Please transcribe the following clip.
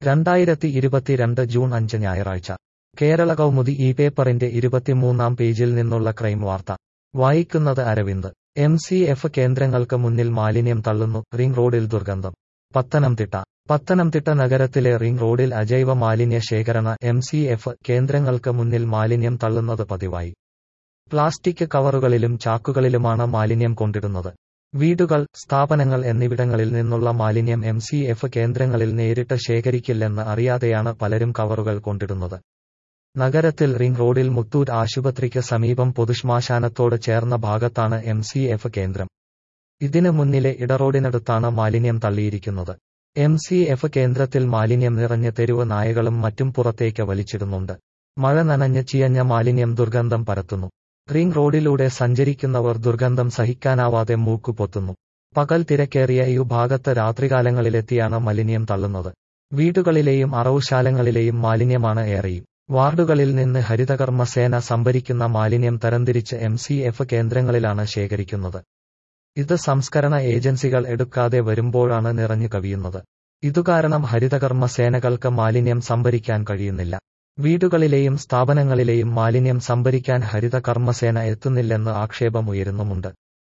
രണ്ടായിരത്തി ഇരുപത്തിരണ്ട് ജൂൺ അഞ്ച് ഞായറാഴ്ച കേരള കൗമുദി ഈ പേപ്പറിന്റെ ഇരുപത്തിമൂന്നാം പേജിൽ നിന്നുള്ള ക്രൈം വാർത്ത വായിക്കുന്നത് അരവിന്ദ് എം സി എഫ് കേന്ദ്രങ്ങൾക്ക് മുന്നിൽ മാലിന്യം തള്ളുന്നു റിംഗ് റോഡിൽ ദുർഗന്ധം പത്തനംതിട്ട പത്തനംതിട്ട നഗരത്തിലെ റിംഗ് റോഡിൽ അജൈവ മാലിന്യ ശേഖരണ എം സി എഫ് കേന്ദ്രങ്ങൾക്ക് മുന്നിൽ മാലിന്യം തള്ളുന്നത് പതിവായി പ്ലാസ്റ്റിക് കവറുകളിലും ചാക്കുകളിലുമാണ് മാലിന്യം കൊണ്ടിടുന്നത് വീടുകൾ സ്ഥാപനങ്ങൾ എന്നിവിടങ്ങളിൽ നിന്നുള്ള മാലിന്യം എം സി എഫ് കേന്ദ്രങ്ങളിൽ നേരിട്ട് ശേഖരിക്കില്ലെന്ന് അറിയാതെയാണ് പലരും കവറുകൾ കൊണ്ടിടുന്നത് നഗരത്തിൽ റിംഗ് റോഡിൽ മുത്തൂറ്റ് ആശുപത്രിക്ക് സമീപം പൊതുശ്മശാനത്തോട് ചേർന്ന ഭാഗത്താണ് എം സി എഫ് കേന്ദ്രം ഇതിന് മുന്നിലെ ഇടറോഡിനടുത്താണ് മാലിന്യം തള്ളിയിരിക്കുന്നത് എം സി എഫ് കേന്ദ്രത്തിൽ മാലിന്യം നിറഞ്ഞ തെരുവ് നായകളും മറ്റും പുറത്തേക്ക് വലിച്ചിടുന്നുണ്ട് മഴ നനഞ്ഞ് ചിയഞ്ഞ മാലിന്യം ദുർഗന്ധം പരത്തുന്നു റിംഗ് റോഡിലൂടെ സഞ്ചരിക്കുന്നവർ ദുർഗന്ധം സഹിക്കാനാവാതെ മൂക്കു പൊത്തുന്നു പകൽ തിരക്കേറിയ ഈ ഭാഗത്ത് രാത്രികാലങ്ങളിലെത്തിയാണ് മലിന്യം തള്ളുന്നത് വീടുകളിലെയും അറവുശാലങ്ങളിലെയും മാലിന്യമാണ് ഏറെയും വാർഡുകളിൽ നിന്ന് ഹരിതകർമ്മസേന സംഭരിക്കുന്ന മാലിന്യം തരംതിരിച്ച് എം സി എഫ് കേന്ദ്രങ്ങളിലാണ് ശേഖരിക്കുന്നത് ഇത് സംസ്കരണ ഏജൻസികൾ എടുക്കാതെ വരുമ്പോഴാണ് നിറഞ്ഞു കവിയുന്നത് ഇതുകാരണം ഹരിതകർമ്മസേനകൾക്ക് മാലിന്യം സംഭരിക്കാൻ കഴിയുന്നില്ല വീടുകളിലെയും സ്ഥാപനങ്ങളിലെയും മാലിന്യം സംഭരിക്കാൻ ഹരിത കർമ്മസേന എത്തുന്നില്ലെന്ന് ആക്ഷേപമുയരുന്നുമുണ്ട്